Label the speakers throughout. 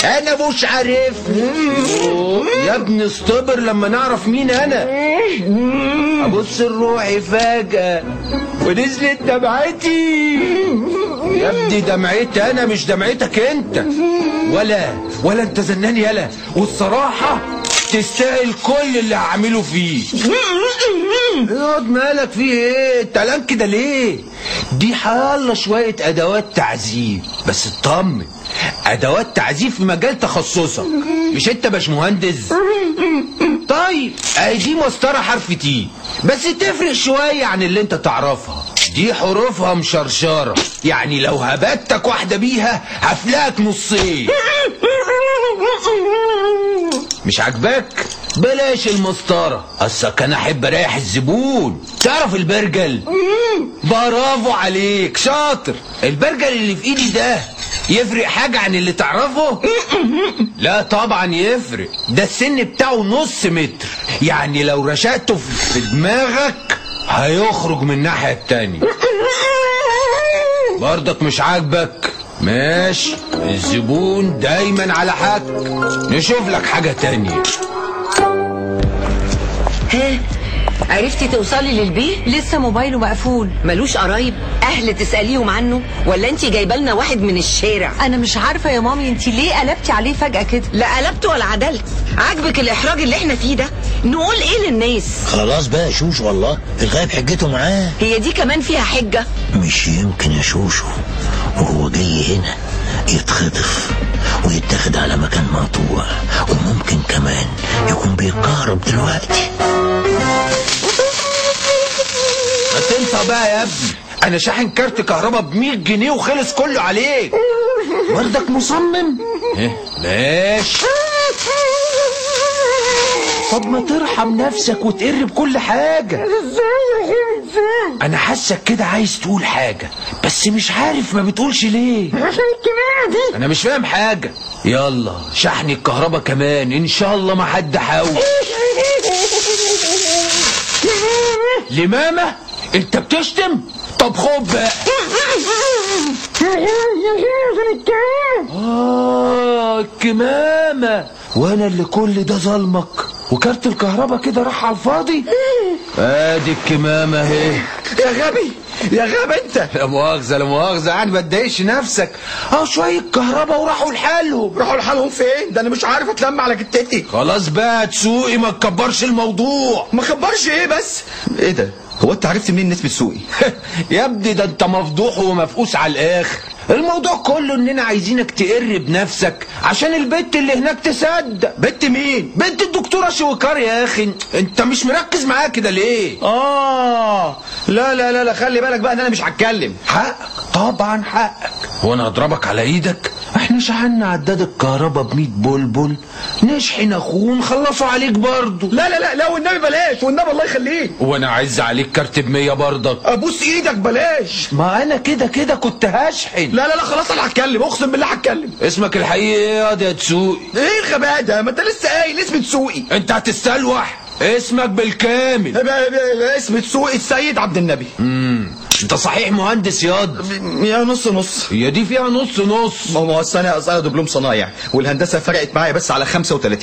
Speaker 1: انا مش عارف يا ابني استبر لما نعرف مين انا ابص لروحي فجأة ونزلت دمعتي يا ابني دمعتي انا مش دمعتك انت ولا ولا انت زنان يلا والصراحة تستاهل كل اللي هعمله فيه اقعد مالك فيه ايه انت قلقان كده ليه دي حالة شوية ادوات تعذيب بس اطمن ادوات تعذيب في مجال تخصصك مش انت باشمهندس طيب اهي دي مسطرة حرف تي بس تفرق شوية عن اللي انت تعرفها دي حروفها مشرشرة يعني لو هبتك واحدة بيها هفلقك نصين مش عاجباك بلاش المسطرة اصلك انا احب اريح الزبون تعرف البرجل برافو عليك شاطر البرجل اللي في ايدي ده يفرق حاجة عن اللي تعرفه لا طبعا يفرق ده السن بتاعه نص متر يعني لو رشقته في دماغك هيخرج من الناحية التانية برضك مش عاجبك ماشي الزبون دايما على حق نشوف لك حاجة تانية
Speaker 2: ها عرفتي توصلي للبيه
Speaker 3: لسه موبايله مقفول
Speaker 2: ملوش قرايب اهل تساليهم عنه ولا انت جايبه لنا واحد من الشارع
Speaker 3: انا مش عارفه يا مامي انت ليه قلبتي عليه فجاه كده
Speaker 2: لا قلبت ولا عدلت عاجبك الاحراج اللي احنا فيه ده نقول ايه للناس
Speaker 4: خلاص بقى يا شوشو والله الغايب حجته معاه
Speaker 2: هي دي كمان فيها حجه
Speaker 4: مش يمكن يا شوشو وهو جاي هنا يتخطف ويتاخد على مكان مقطوع وممكن كمان يكون بيتكهرب دلوقتي
Speaker 1: ما تنسى بقى يا ابني انا شاحن كارت كهرباء ب 100 جنيه وخلص كله عليك برضك مصمم إيه؟ ماشي طب ما ترحم نفسك وتقر بكل حاجة انا حاسك كده عايز تقول حاجة بس مش عارف ما بتقولش ليه انا مش فاهم حاجة يلا شحن الكهرباء كمان ان شاء الله ما حد حاول لمامة انت بتشتم طب خد بقى اه الكمامة وانا اللي كل ده ظلمك وكارت الكهرباء كده راح على الفاضي ادي الكمامة اهي
Speaker 5: يا غبي يا غبي انت
Speaker 1: لا مؤاخذة لا مؤاخذة يعني ما تضايقش نفسك اه شوية كهرباء وراحوا لحالهم
Speaker 5: راحوا لحالهم فين ده انا مش عارف اتلم على جتتي
Speaker 1: خلاص بقى تسوقي ما تكبرش الموضوع
Speaker 5: ما خبرش ايه بس ايه ده هو انت عرفت منين نسبة سوقي
Speaker 1: يا ابني ده انت مفضوح ومفقوس على الاخر الموضوع كله اننا عايزينك تقر بنفسك عشان البت اللي هناك تصدق
Speaker 5: بنت مين
Speaker 1: بنت الدكتورة شوكار يا اخي انت مش مركز معايا كده ليه
Speaker 5: اه لا لا لا لا خلي بالك بقى ان انا مش هتكلم
Speaker 1: حقك طبعا حقك وانا اضربك على ايدك احنا شحنا عداد الكهرباء ب 100 بلبل نشحن اخوه نخلصوا عليك برضه
Speaker 5: لا لا لا لا والنبي بلاش والنبي الله يخليك
Speaker 1: وانا عايز عليك كارت ب 100 برضك
Speaker 5: ابوس ايدك بلاش
Speaker 1: ما انا كده كده كنت هشحن
Speaker 5: لا لا لا خلاص انا هتكلم اقسم بالله هتكلم
Speaker 1: اسمك الحقيقي ايه يا واد يا تسوقي
Speaker 5: ايه الغباء ده ما انت لسه قايل اسم سوقي
Speaker 1: انت هتستلوح اسمك بالكامل
Speaker 5: اسم سوقي السيد عبد النبي
Speaker 1: امم انت صحيح مهندس ياض
Speaker 5: يا نص نص
Speaker 1: هي دي فيها نص نص
Speaker 5: ما هو السنة أصلا دبلوم صنايع والهندسة فرقت معايا بس على 35%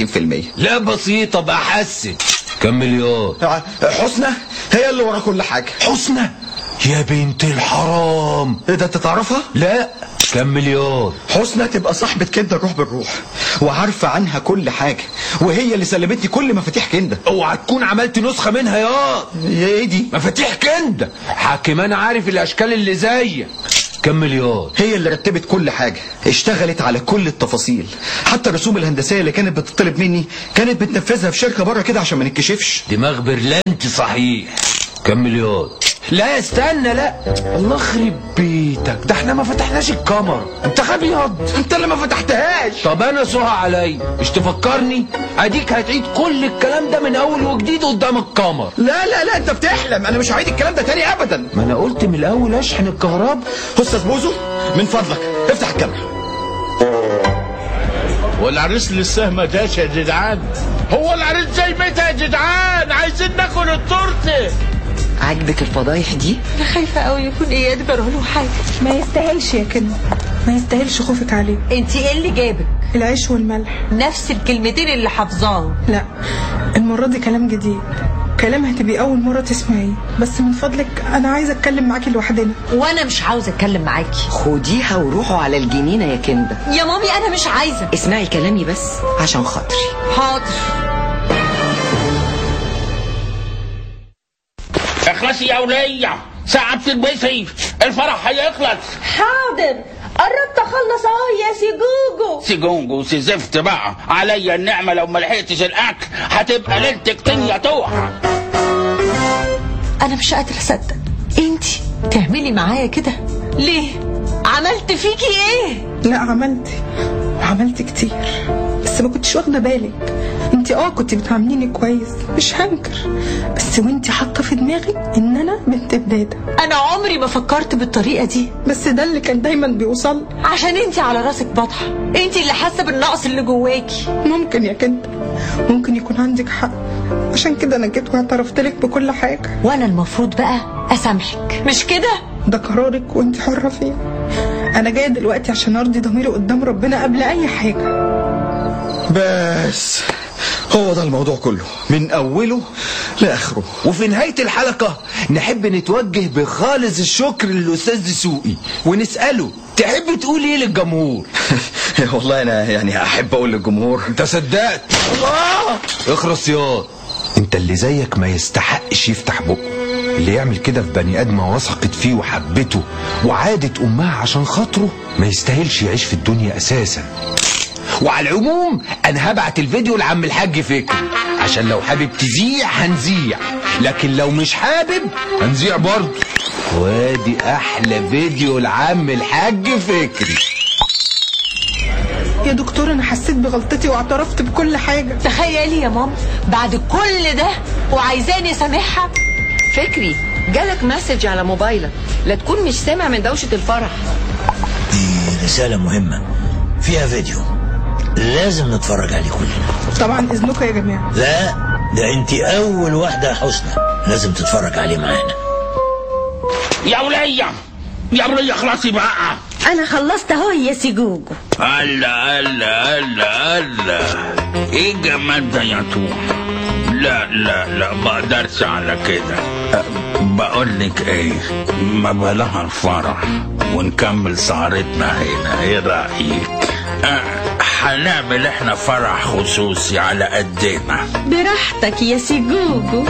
Speaker 1: لا بسيطة بقى حسن كم مليار
Speaker 5: حسنى هي اللي ورا كل حاجة
Speaker 1: حسنى يا بنت الحرام
Speaker 5: ايه ده انت تعرفها؟
Speaker 1: لا كم مليار
Speaker 5: حسنى تبقى صاحبة كندا الروح بالروح وعارفة عنها كل حاجة وهي اللي سلمتني كل مفاتيح كندا
Speaker 1: اوعى تكون عملت نسخة منها ياض
Speaker 5: ايه دي؟
Speaker 1: مفاتيح كندا حكمان عارف الاشكال اللي زيك كم مليار
Speaker 5: هي اللي رتبت كل حاجة اشتغلت على كل التفاصيل حتى الرسوم الهندسية اللي كانت بتطلب مني كانت بتنفذها في شركة بره كده عشان ما نتكشفش
Speaker 1: دماغ برلنت صحيح كم مليار لا استنى لا الله يخرب بيتك ده احنا ما فتحناش الكاميرا انت غبي ياض
Speaker 5: انت اللي ما فتحتهاش
Speaker 1: طب انا سوها عليا مش تفكرني اديك هتعيد كل الكلام ده من اول وجديد قدام الكاميرا
Speaker 5: لا لا لا انت بتحلم انا مش هعيد الكلام ده تاني ابدا
Speaker 1: ما انا قلت من الاول اشحن الكهرباء
Speaker 5: استاذ بوزو من فضلك افتح الكاميرا
Speaker 6: والعريس لسه ما جاش يا جدعان هو العريس جاي متى يا جدعان عايزين ناكل التورته
Speaker 2: عاجبك الفضايح دي
Speaker 3: انا خايفه قوي يكون اياد جرى له حاجه
Speaker 7: ما يستاهلش يا كنو ما يستاهلش خوفك عليه
Speaker 3: انت ايه اللي جابك
Speaker 7: العيش والملح
Speaker 3: نفس الكلمتين اللي حافظاهم
Speaker 7: لا المرة دي كلام جديد كلام هتبقي أول مرة تسمعيه بس من فضلك أنا عايزة أتكلم معاكي لوحدنا
Speaker 3: وانا مش عاوزه اتكلم معاكي
Speaker 2: خديها وروحوا على الجنينة يا كندا
Speaker 3: يا مامي انا مش عايزه
Speaker 2: اسمعي كلامي بس عشان خاطري
Speaker 3: حاضر
Speaker 6: اخلصي يا ولية ساعة بتلبسي الفرح هيخلص
Speaker 8: حاضر قربت اخلص اهو يا سي جوجو
Speaker 6: سيجونجو سيزفت بقى عليا النعمة لو ما لحقتش الاكل هتبقى ليلتك طينية توح
Speaker 3: انا مش قادره اصدق انت تعملي معايا كده ليه عملت فيكي ايه
Speaker 7: لا عملتي وعملت كتير بس ما كنتش واخدة بالك انت اه كنت بتعامليني كويس مش هنكر بس وانت حاطة في دماغي ان انا بنت بدادة
Speaker 3: انا عمري ما فكرت بالطريقه دي
Speaker 7: بس ده اللي كان دايما بيوصل
Speaker 3: عشان انت على راسك بطحه انت اللي حاسه بالنقص اللي جواكي
Speaker 7: ممكن يا كنت ممكن يكون عندك حق عشان كده انا جيت واعترفت لك بكل حاجة
Speaker 3: وانا المفروض بقى اسامحك مش كده
Speaker 7: ده قرارك وانت حرة فيه انا جاية دلوقتي عشان ارضي ضميري قدام ربنا قبل اي حاجة
Speaker 5: بس هو ده الموضوع كله من أوله لآخره
Speaker 1: وفي نهاية الحلقة نحب نتوجه بخالص الشكر للأستاذ دسوقي ونسأله تحب تقول ايه للجمهور
Speaker 5: والله أنا يعني أحب أقول للجمهور
Speaker 1: انت صدقت الله اخرس ياض انت اللي زيك ما يستحقش يفتح بقه اللي يعمل كده في بني ادمه وثقت فيه وحبته وعادت امها عشان خاطره ما يستاهلش يعيش في الدنيا اساسا وعلى العموم انا هبعت الفيديو لعم الحاج فكري عشان لو حابب تذيع هنذيع لكن لو مش حابب هنذيع برضه وادي احلى فيديو لعم الحاج فكري
Speaker 7: يا دكتور انا حسيت بغلطتي واعترفت بكل حاجة
Speaker 3: تخيلي يا ماما بعد كل ده وعايزاني اسامحها
Speaker 2: فكري جالك مسج على موبايلك لا تكون مش سامع من دوشة الفرح
Speaker 4: دي رسالة مهمة فيها فيديو لازم نتفرج عليه كلنا
Speaker 7: طبعا اذنكم يا جماعة
Speaker 4: لا ده انت اول واحدة يا حسنى لازم تتفرج عليه معانا
Speaker 6: يا ولية يا ولية خلاصي بقى
Speaker 8: انا خلصت اهو يا سي جوجو
Speaker 6: هلا هلا هلا هلا ايه الجمال ده يا توح لا لا لا ما اقدرش على كده أه، بقول لك ايه ما بلاها الفرح ونكمل سهرتنا هنا ايه رايك أه، هنعمل احنا فرح خصوصي على قدنا
Speaker 8: براحتك يا سي جوجو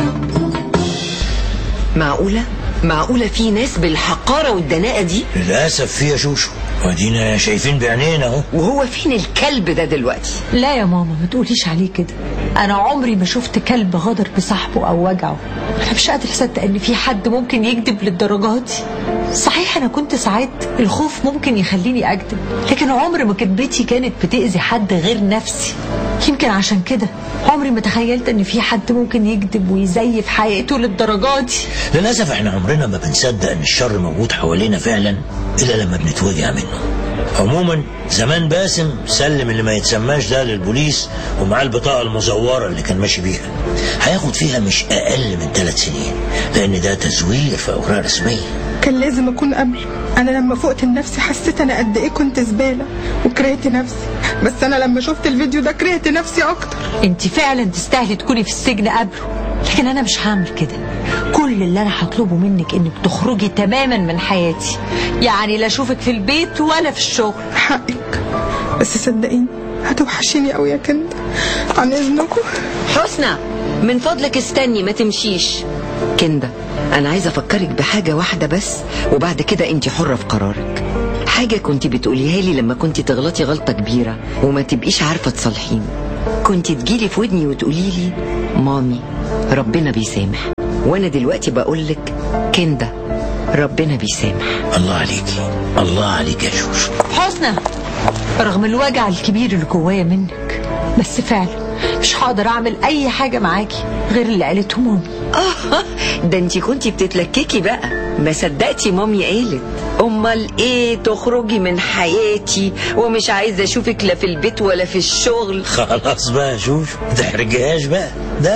Speaker 2: معقولة؟ معقولة في ناس بالحقارة والدناءة دي؟
Speaker 4: للأسف فيها شوشو ودينا شايفين بعينينا اهو
Speaker 2: وهو فين الكلب ده دلوقتي؟
Speaker 3: لا يا ماما ما تقوليش عليه كده انا عمري ما شفت كلب غدر بصاحبه او وجعه انا مش قادر اصدق ان في حد ممكن يكذب للدرجات دي صحيح انا كنت ساعات الخوف ممكن يخليني اكذب لكن عمر ما كذبتي كانت بتاذي حد غير نفسي يمكن عشان كده عمري ما تخيلت ان في حد ممكن يكذب ويزيف حقيقته للدرجات دي
Speaker 4: للأسف احنا عمرنا ما بنصدق ان الشر موجود حوالينا فعلا إلا لما بنتوجع منه عموما زمان باسم سلم اللي ما يتسماش ده للبوليس ومعاه البطاقة المزورة اللي كان ماشي بيها هياخد فيها مش أقل من ثلاث سنين لأن ده تزوير في أوراق رسمية
Speaker 7: كان لازم اكون قبله انا لما فقت لنفسي حسيت انا قد ايه كنت زبالة وكرهت نفسي بس انا لما شفت الفيديو ده كرهت نفسي اكتر
Speaker 3: انت فعلا تستاهلي تكوني في السجن قبله لكن انا مش هعمل كده كل اللي انا هطلبه منك انك تخرجي تماما من حياتي يعني لا اشوفك في البيت ولا في الشغل
Speaker 7: حقك بس صدقيني هتوحشيني قوي يا كندا عن اذنكم
Speaker 2: حسنى من فضلك استني ما تمشيش كندا انا عايزه افكرك بحاجه واحده بس وبعد كده انت حره في قرارك حاجه كنت بتقوليها لي لما كنت تغلطي غلطه كبيره وما تبقيش عارفه تصالحيني كنت تجيلي في ودني وتقولي لي مامي ربنا بيسامح وانا دلوقتي بقول لك كندا ربنا بيسامح
Speaker 4: الله عليكي الله عليك يا شوشو
Speaker 3: حسنى رغم الوجع الكبير اللي جوايا منك بس فعلا مش هقدر اعمل اي حاجه معاكي غير اللي قالته مامي
Speaker 2: اه ده انت كنتي بتتلككي بقى ما صدقتي مامي قالت امال ايه تخرجي من حياتي ومش عايزه اشوفك لا في البيت ولا في الشغل
Speaker 4: خلاص بقى يا شوشو ما تحرجهاش بقى ده كان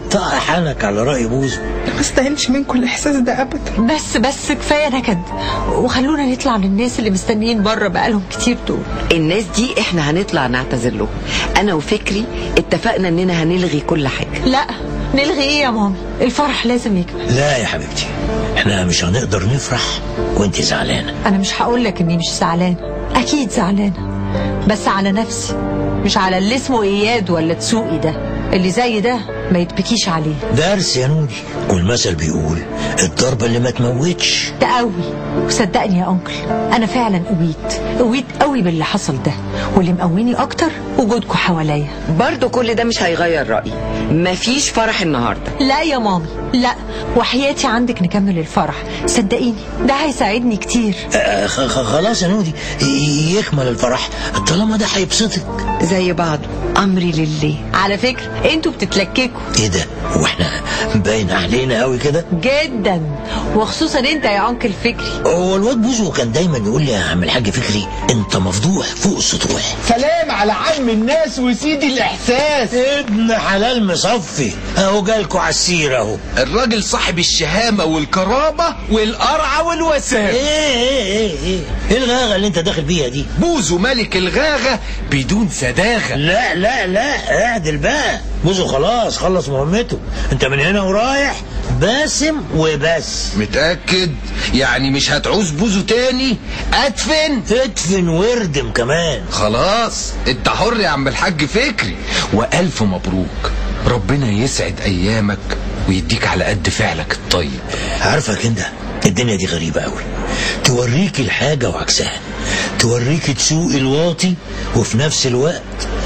Speaker 4: طاع حالك على رأي بوزو
Speaker 7: ما استاهلش منكم الاحساس ده ابدا
Speaker 3: بس بس كفايه نكد وخلونا نطلع للناس اللي مستنيين بره بقالهم كتير دول
Speaker 2: الناس دي احنا هنطلع نعتذر لهم انا وفكري اتفقنا اننا هنلغي كل حاجه
Speaker 3: لا نلغي ايه يا مامي الفرح لازم يكمل
Speaker 4: لا يا حبيبتي احنا مش هنقدر نفرح وانت زعلانة
Speaker 3: انا مش هقول لك اني مش زعلانه اكيد زعلانه بس على نفسي مش على اللي اسمه اياد ولا تسوقي ده اللي زي ده ما يتبكيش عليه
Speaker 4: درس يا نودي والمثل بيقول الضربة اللي ما تموتش
Speaker 3: تقوي وصدقني يا انكل انا فعلا قويت قويت قوي باللي حصل ده واللي مقويني اكتر وجودكم حواليا
Speaker 2: برضو كل ده مش هيغير رأيي مفيش فرح النهاردة
Speaker 3: لا يا مامي لا وحياتي عندك نكمل الفرح صدقيني ده هيساعدني كتير
Speaker 4: آه، خ- خ- خلاص يا نودي ي- يكمل الفرح طالما ده هيبسطك
Speaker 2: زي بعضه أمري لله
Speaker 3: على فكرة انتوا بتتلككوا
Speaker 4: ايه ده واحنا باين علينا قوي كده
Speaker 3: جدا وخصوصا انت يا انكل فكري
Speaker 4: هو الواد بوزو كان دايما يقول لي يا عم الحاج فكري انت مفضوح فوق السطوح
Speaker 1: سلام على عم الناس وسيدي الاحساس
Speaker 4: ابن حلال مصفي اهو جالكوا على السيره اهو
Speaker 1: الراجل صاحب الشهامة والكرامة والقرعة والوسام
Speaker 4: ايه ايه ايه ايه ايه الغاغه اللي انت داخل بيها دي
Speaker 1: بوزو ملك الغاغة بدون سداغة
Speaker 4: لا لا لا اعدل بقى بوزو خلاص خلص مهمته انت من هنا ورايح باسم وبس
Speaker 1: متأكد يعني مش هتعوز بوزو تاني ادفن
Speaker 4: ادفن واردم كمان
Speaker 1: خلاص انت حر يا عم الحاج فكري والف مبروك ربنا يسعد ايامك ويديك على قد فعلك الطيب
Speaker 4: عارفك انت الدنيا دي غريبة قوي توريك الحاجة وعكسها توريك تسوق الواطي وفي نفس الوقت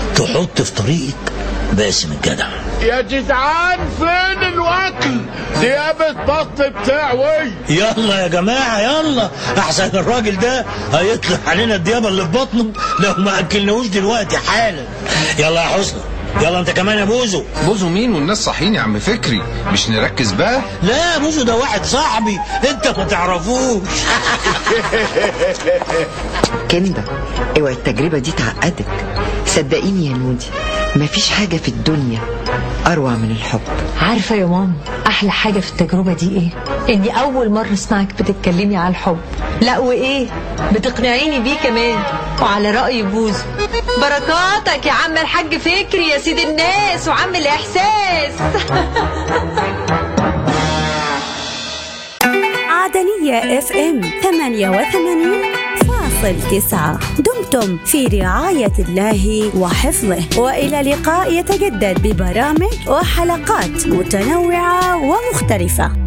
Speaker 4: تحط في طريقك باسم الجدع
Speaker 6: يا جدعان فين الوكل ديابة بط بتاعوي
Speaker 4: يلا يا جماعة يلا أحسن الراجل ده هيطلع علينا الديابة اللي في بطنه لو ما أكلناهوش دلوقتي حالا يلا يا حسنى يلا أنت كمان يا بوزو
Speaker 1: بوزو مين والناس صاحيين يا عم فكري مش نركز بقى
Speaker 4: لا بوزو ده واحد صاحبي أنت ما تعرفوش
Speaker 2: كندا اوعي التجربة دي تعقدك صدقيني يا نودي مفيش حاجة في الدنيا أروع من الحب
Speaker 3: عارفة يا ماما أحلى حاجة في التجربة دي إيه؟ إني أول مرة أسمعك بتتكلمي على الحب لا وإيه؟ بتقنعيني بيه كمان وعلى رأي بوزو بركاتك يا عم الحاج فكري يا سيد الناس وعم الإحساس
Speaker 9: عدنية اف ام 88 فاصل تسعة دمتم في رعاية الله وحفظه وإلى لقاء يتجدد ببرامج وحلقات متنوعة ومختلفة